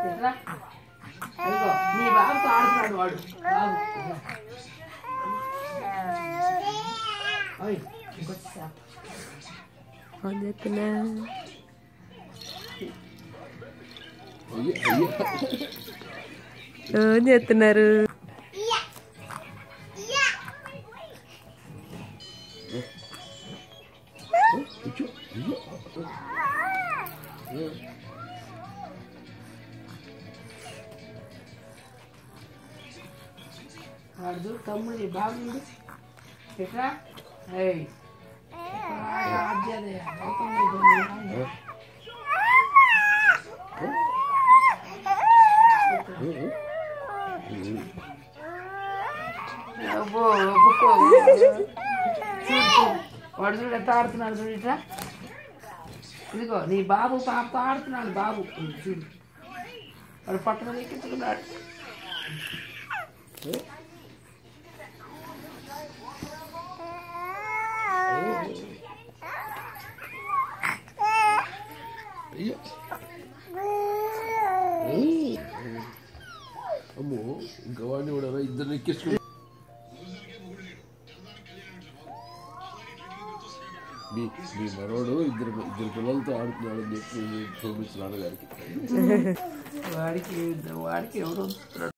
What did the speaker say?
ఎట్రా అదిగో నీ బాబుతో ఆడుతున్నాడు వాడు బాబు ఓయ్ ఇంకొచ్చా ఏం చేస్తున్నా అయ్యో అయ్యో ఏం చేస్తున్నారు అయ్యో అయ్యో వాడు చూడు తమ్ముడు బాగుంది ఎట్రా ఏయ్ ఆద్యదే అబ్బో అబ్బో వాడు చూడు ఎట్లా ఆడుతున్నాడు చూడు ఇట్లా ఇదిగో నీ బాబు పాపతో ఆడుతున్నాడు బాబు ఇది చూడు వాడు పట్టణ ఎక్కించుకున్నాడు అయ్యో అమ్మో ఇంకా వాడిని కూడా ఇద్దరు ఎక్కించుకుని మీ మీ మనోడు ఇద్దరు ఇద్దరు పిల్లలతో ఆడుతున్నాడు అని చెప్పి చూపించిన నాన్నగారికి వాడికి వాడికి ఎవరు